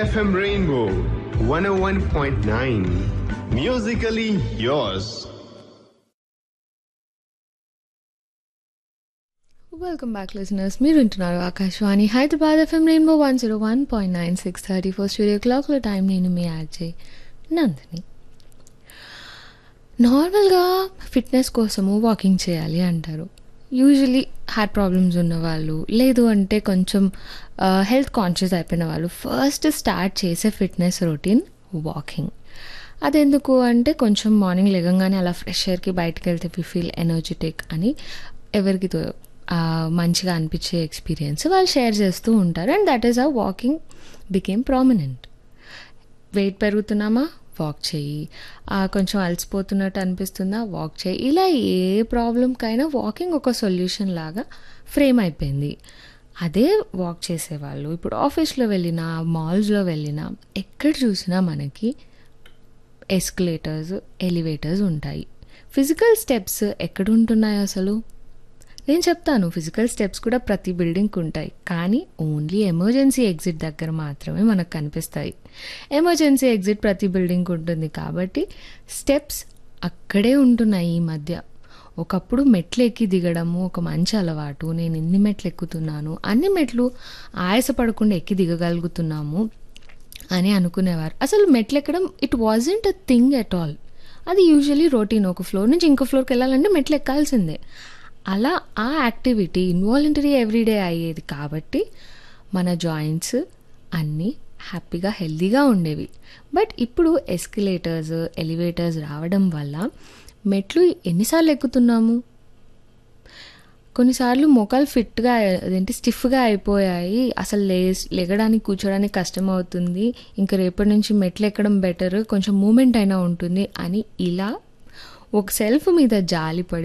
FM Rainbow 101.9. Musically yours. Welcome back listeners మీరు వింటున్నారు Akashvani Hyderabad FM rainbow one zero one point nine six thirty four studio క్లాక్లో time నేను మీ add Nandini నార్మల్గా fitness కోసము వాకింగ్ చేయాలి అంటారు యూజువలీ హార్ట్ ప్రాబ్లమ్స్ ఉన్న వాళ్ళు లేదు అంటే కొంచెం హెల్త్ కాన్షియస్ అయిపోయిన వాళ్ళు ఫస్ట్ స్టార్ట్ చేసే ఫిట్నెస్ రొటీన్ వాకింగ్ అదెందుకు అంటే కొంచెం మార్నింగ్ లేగంగానే అలా ఫ్రెష్ ఎయిర్కి బయటకు వెళ్తే వి ఫీల్ ఎనర్జెటిక్ అని ఎవరికి తో- ఆ, మంచిగా అనిపించే ఎక్స్పీరియన్స్ వాళ్ళు షేర్ చేస్తూ ఉంటారు and that is a walking became prominent weight పెరుగుతున్నామా వాక్ చేయి ఆ, కొంచెం అలసిపోతున్నట్టు అనిపిస్తుందా వాక్ చేయి ఇలా ఏ ప్రాబ్లంకైనా వాకింగ్ ఒక సొల్యూషన్ లాగా ఫ్రేమ్ అయిపోయింది అదే వాక్ చేసేవాళ్ళు ఇప్పుడు ఆఫీస్లో వెళ్ళినా మాల్స్లో వెళ్ళినా ఎక్కడ చూసినా మనకి ఎస్కలేటర్స్ ఎలివేటర్స్ ఉంటాయి ఫిజికల్ స్టెప్స్ ఎక్కడ ఉంటున్నాయి అసలు నేను చెప్తాను ఫిజికల్ స్టెప్స్ కూడా ప్రతి బిల్డింగ్కి ఉంటాయి కానీ ఓన్లీ ఎమర్జెన్సీ ఎగ్జిట్ దగ్గర మాత్రమే మనకు కనిపిస్తాయి ఎమర్జెన్సీ ఎగ్జిట్ ప్రతి బిల్డింగ్కి ఉంటుంది కాబట్టి స్టెప్స్ అక్కడే ఉంటున్నాయి ఈ మధ్య ఒకప్పుడు మెట్లు ఎక్కి దిగడము ఒక మంచి అలవాటు నేను ఎన్ని మెట్లు ఎక్కుతున్నాను అన్ని మెట్లు ఆయాసపడకుండా ఎక్కి దిగగలుగుతున్నాము అని అనుకునేవారు అసలు మెట్లు ఎక్కడం it wasn't a thing at all అది యూజువలీ రొటీన్ ఒక ఫ్లోర్ నుంచి ఇంకో ఫ్లోర్కి వెళ్ళాలంటే మెట్లు ఎక్కాల్సిందే అలా ఆ యాక్టివిటీ ఇన్వాలంటరీ ఎవ్రీడే అయ్యేది కాబట్టి మన జాయింట్స్ అన్నీ హ్యాపీగా హెల్దీగా ఉండేవి బట్ ఇప్పుడు ఎస్కలేటర్స్ ఎలివేటర్స్ రావడం వల్ల మెట్లు ఎన్నిసార్లు ఎక్కుతున్నాము కొన్నిసార్లు మొక్కలు ఫిట్గా అదేంటి స్టిఫ్గా అయిపోయాయి అసలు లే లెగడానికి కూర్చోడానికి కష్టం అవుతుంది ఇంకా రేపటి నుంచి మెట్లు ఎక్కడం బెటర్ కొంచెం మూమెంట్ అయినా ఉంటుంది అని ఇలా ఒక సెల్ఫ్ మీద జాలి పడి